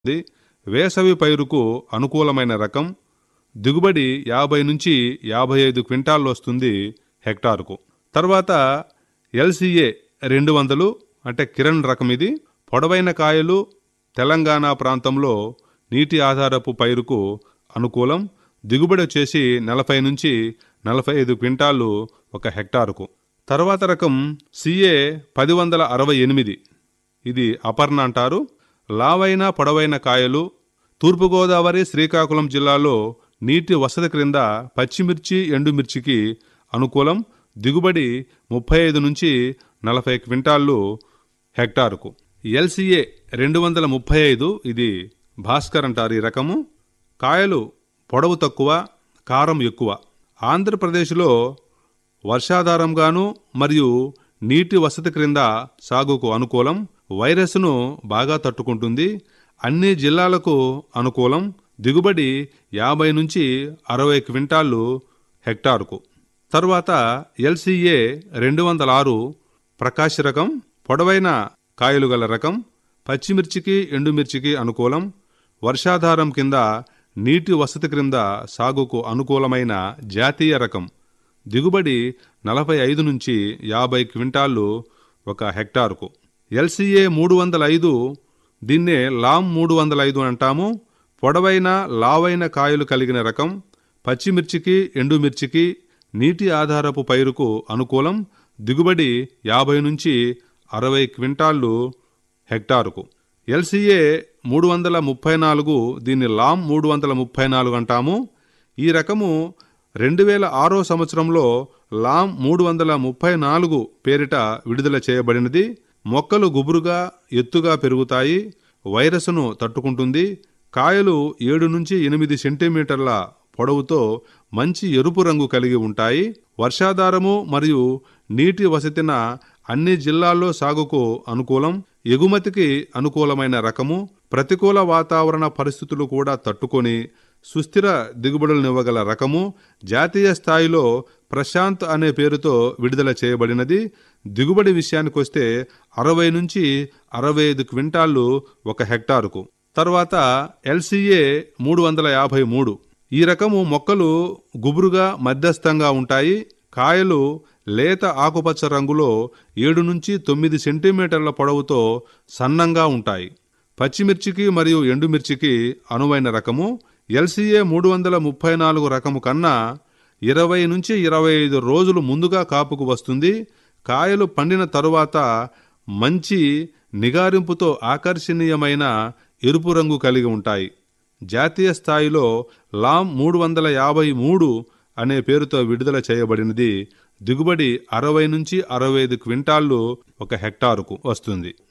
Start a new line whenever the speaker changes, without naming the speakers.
ఉంది. వేసవి పైరుకు అనుకూలమైన రకం దిగుబడి యాభై నుంచి యాభై ఐదు క్వింటాళ్ళు వస్తుంది హెక్టారుకు తర్వాత ఎల్సిఏ రెండు వందలు అంటే కిరణ్ రకం ఇది పొడవైన కాయలు తెలంగాణ ప్రాంతంలో నీటి ఆధారపు పైరుకు అనుకూలం దిగుబడి వచ్చేసి నలభై నుంచి నలభై ఐదు క్వింటాళ్ళు ఒక హెక్టారుకు తర్వాత రకం సిఏ పది వందల అరవై ఎనిమిది ఇది అపర్ణ అంటారు లావైన పొడవైన కాయలు తూర్పుగోదావరి శ్రీకాకుళం జిల్లాలో నీటి వసతి క్రింద పచ్చిమిర్చి ఎండుమిర్చికి అనుకూలం దిగుబడి ముప్పై ఐదు నుంచి నలభై క్వింటాళ్ళు హెక్టారుకు ఎల్సిఏ రెండు వందల ముప్పై ఐదు ఇది భాస్కర్ అంటారు ఈ రకము కాయలు పొడవు తక్కువ కారం ఎక్కువ ఆంధ్రప్రదేశ్లో వర్షాధారంగాను మరియు నీటి వసతి క్రింద సాగుకు అనుకూలం వైరస్ను బాగా తట్టుకుంటుంది అన్ని జిల్లాలకు అనుకూలం దిగుబడి యాభై నుంచి అరవై క్వింటాళ్ళు హెక్టారుకు తర్వాత ఎల్సిఏ రెండు వందల ఆరు ప్రకాశ్ రకం పొడవైన కాయలు గల రకం పచ్చిమిర్చికి ఎండుమిర్చికి అనుకూలం వర్షాధారం కింద నీటి వసతి క్రింద సాగుకు అనుకూలమైన జాతీయ రకం దిగుబడి నలభై ఐదు నుంచి యాభై క్వింటాళ్ళు ఒక హెక్టారుకు ఎల్సిఏ మూడు వందల ఐదు దీన్నే లామ్ మూడు వందల ఐదు అంటాము పొడవైన లావైన కాయలు కలిగిన రకం పచ్చిమిర్చికి ఎండుమిర్చికి నీటి ఆధారపు పైరుకు అనుకూలం దిగుబడి యాభై నుంచి అరవై క్వింటాళ్ళు హెక్టారుకు ఎల్సిఏ మూడు వందల ముప్పై నాలుగు దీన్ని లామ్ మూడు వందల ముప్పై నాలుగు అంటాము ఈ రకము రెండు వేల ఆరో సంవత్సరంలో లామ్ మూడు వందల ముప్పై నాలుగు పేరిట విడుదల చేయబడినది మొక్కలు గుబురుగా ఎత్తుగా పెరుగుతాయి వైరస్ను తట్టుకుంటుంది కాయలు ఏడు నుంచి ఎనిమిది సెంటీమీటర్ల పొడవుతో మంచి ఎరుపు రంగు కలిగి ఉంటాయి వర్షాధారము మరియు నీటి వసతిన అన్ని జిల్లాల్లో సాగుకు అనుకూలం ఎగుమతికి అనుకూలమైన రకము ప్రతికూల వాతావరణ పరిస్థితులు కూడా తట్టుకొని సుస్థిర దిగుబడులనివ్వగల రకము జాతీయ స్థాయిలో ప్రశాంత్ అనే పేరుతో విడుదల చేయబడినది దిగుబడి విషయానికొస్తే అరవై నుంచి అరవై ఐదు క్వింటాళ్ళు ఒక హెక్టారుకు తర్వాత ఎల్సిఏ మూడు వందల యాభై మూడు ఈ రకము మొక్కలు గుబురుగా మధ్యస్థంగా ఉంటాయి కాయలు లేత ఆకుపచ్చ రంగులో ఏడు నుంచి తొమ్మిది సెంటీమీటర్ల పొడవుతో సన్నంగా ఉంటాయి పచ్చిమిర్చికి మరియు ఎండుమిర్చికి అనువైన రకము ఎల్సిఏ మూడు వందల ముప్పై నాలుగు రకము కన్నా ఇరవై నుంచి ఇరవై ఐదు రోజులు ముందుగా కాపుకు వస్తుంది కాయలు పండిన తరువాత మంచి నిగారింపుతో ఆకర్షణీయమైన ఎరుపు రంగు కలిగి ఉంటాయి జాతీయ స్థాయిలో లామ్ మూడు వందల యాభై మూడు అనే పేరుతో విడుదల చేయబడినది దిగుబడి అరవై నుంచి అరవై ఐదు క్వింటాళ్ళు ఒక హెక్టారుకు వస్తుంది